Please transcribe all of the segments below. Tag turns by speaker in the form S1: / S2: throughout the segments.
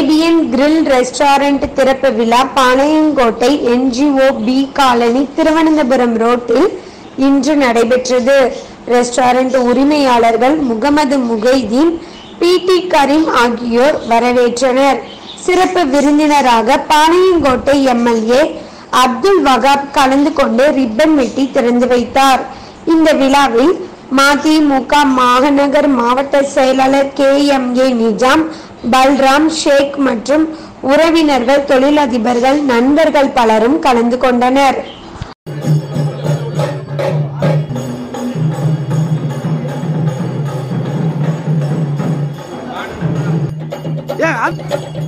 S1: Arabian grill restaurant திறப்பு விழா Palayamkottai NGO B colony Thiruvananthapuram ரோட்டில் இன்று நடைபெற்றது ரெஸ்டாரண்ட் உரிமையாளர்கள் முகமது முகைதீன் பி டி கரீம் ஆகியோர் வரவேற்றனர் சிறப்பு விருந்தினராக பாளையங்கோட்டை எம்எல்ஏ அப்துல் வகாப் கலந்து கொண்டு ரிப்பன் வெட்டி திறந்து வைத்தார் இந்த விழாவில் மதிமுக மாநகர் மாவட்ட செயலாளர் K M A Nizam Balram Sheikh மற்றும் உறவினர்கள் தொழிலதிபர்கள் நண்பர்கள் பலரும் கலந்து கொண்டனர்
S2: ஏன் அது-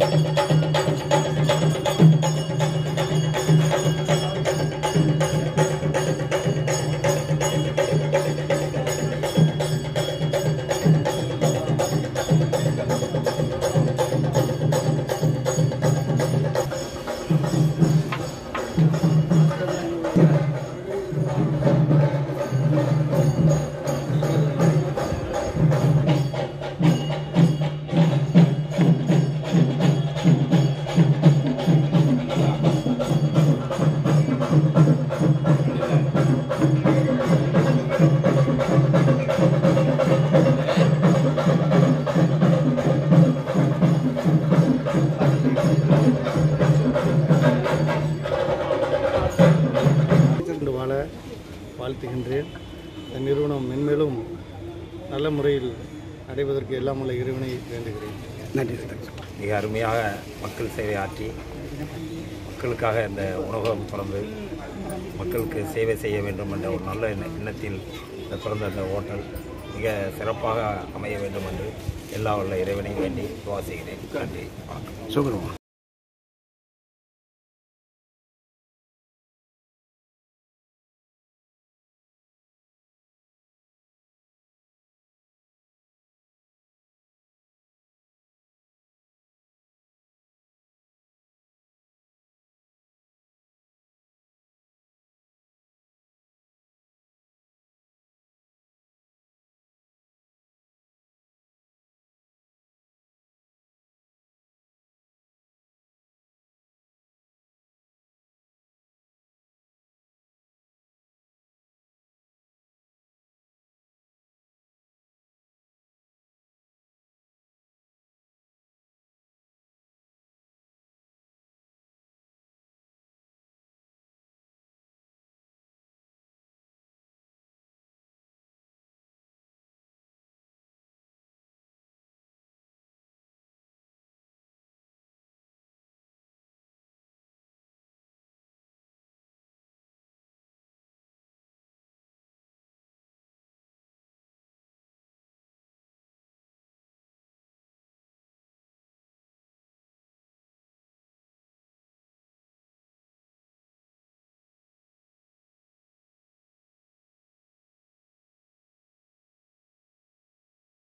S3: கொண்டு வாழ வாழ்த்துகின்றேன் இந்த நிறுவனம் மென்மேலும் நல்ல முறையில் அடைவதற்கு எல்லாம் உள்ள இறைவனை வேண்டுகிறேன்
S2: நன்றி சார்
S4: மிக அருமையாக மக்கள் சேவை ஆற்றி மக்களுக்காக இந்த உணவகம் திறந்து மக்களுக்கு சேவை செய்ய வேண்டும் என்ற ஒரு நல்ல எண்ண- எண்ணத்தில் இந்த திறந்த இந்த ஹோட்டல் மிக சிறப்பாக அமைய வேண்டும் என்று எல்லா உள்ள இறைவனை வேண்டி துவா செய்கிறேன் நன்றி வணக்கம்
S2: சுகரமா